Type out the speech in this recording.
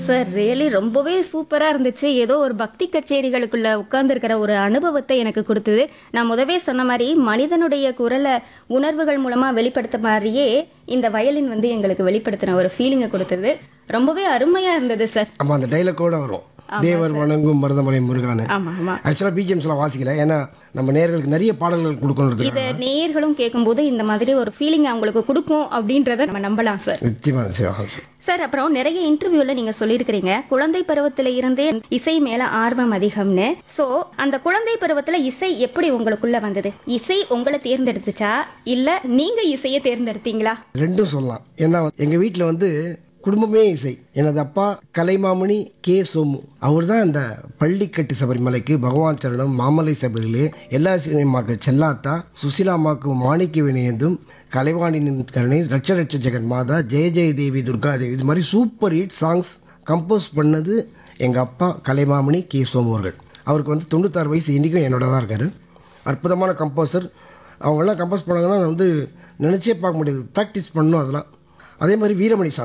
sir really ரொம்பவே சூப்பரா இருந்துச்சு ஏதோ ஒரு பக்தி கச்சேரிகளுக்குள்ள உட்கார்ந்துருக்கிற ஒரு அனுபவத்தை எனக்கு கொடுத்தது நான் முதவே சொன்ன மாதிரி மனிதனுடைய குரலை உணர்வுகள் மூலமா வெளிப்படுத்த மாதிரியே இந்த வயலின் வந்து எங்களுக்கு வெளிப்படுத்தின ஒரு ஃபீலிங்கை கொடுத்தது ரொம்பவே அருமையா இருந்தது சார் ஆமாம் அந்த டைலாக்கோட வரும் தேவர் வணங்கும் மருதமலை முருகானு ஆமா ஆமா ஆக்சுவலாக பிஜிஎம்ஸ்லாம் வாசிக்கல ஏன்னா நம்ம நேர்களுக்கு நிறைய பாடல்கள் கொடுக்கணும் இதை நேயர்களும் கேட்கும்போது இந்த மாதிரி ஒரு ஃபீலிங் அவங்களுக்கு கொடுக்கும் அப்படின்றத நம்ம நம்பலாம் சார் நிச்சயமாக நிச்சயமாக சார் அப்புறம் நிறைய இன்டர்வியூல நீங்க சொல்லியிருக்கிறீங்க குழந்தை பருவத்துல இருந்தே இசை மேல ஆர்வம் அதிகம்னு சோ அந்த குழந்தை பருவத்துல இசை எப்படி உங்களுக்குள்ள வந்தது இசை உங்களை தேர்ந்தெடுத்துச்சா இல்ல நீங்க இசையை தேர்ந்தெடுத்தீங்களா ரெண்டும் சொல்லலாம் ஏன்னா எங்கள் வீட்டில் வந்து குடும்பமே இசை எனது அப்பா கலைமாமணி கே சோமு அவர் தான் இந்த பள்ளிக்கட்டு சபரிமலைக்கு பகவான் சரணம் மாமலை சபரிலே எல்லா சினிமாக்கு செல்லாத்தா சுசிலாமாக்கு மாணிக்க வினயந்தும் கலைவாணியின் கருணை ரட்ச ரட்ச ஜெகன் மாதா ஜெய ஜெய தேவி துர்கா தேவி இது மாதிரி சூப்பர் ஹிட் சாங்ஸ் கம்போஸ் பண்ணது எங்கள் அப்பா கலைமாமணி கே சோமு அவர்கள் அவருக்கு வந்து தொண்ணூத்தாறு வயசு இன்றைக்கும் என்னோட தான் இருக்கார் அற்புதமான கம்போசர் அவங்கெல்லாம் கம்போஸ் பண்ணாங்கன்னா நான் வந்து நினச்சே பார்க்க முடியாது ப்ராக்டிஸ் பண்ணணும் அதெல்லாம் அதே மாதிரி வீரமணி சாமி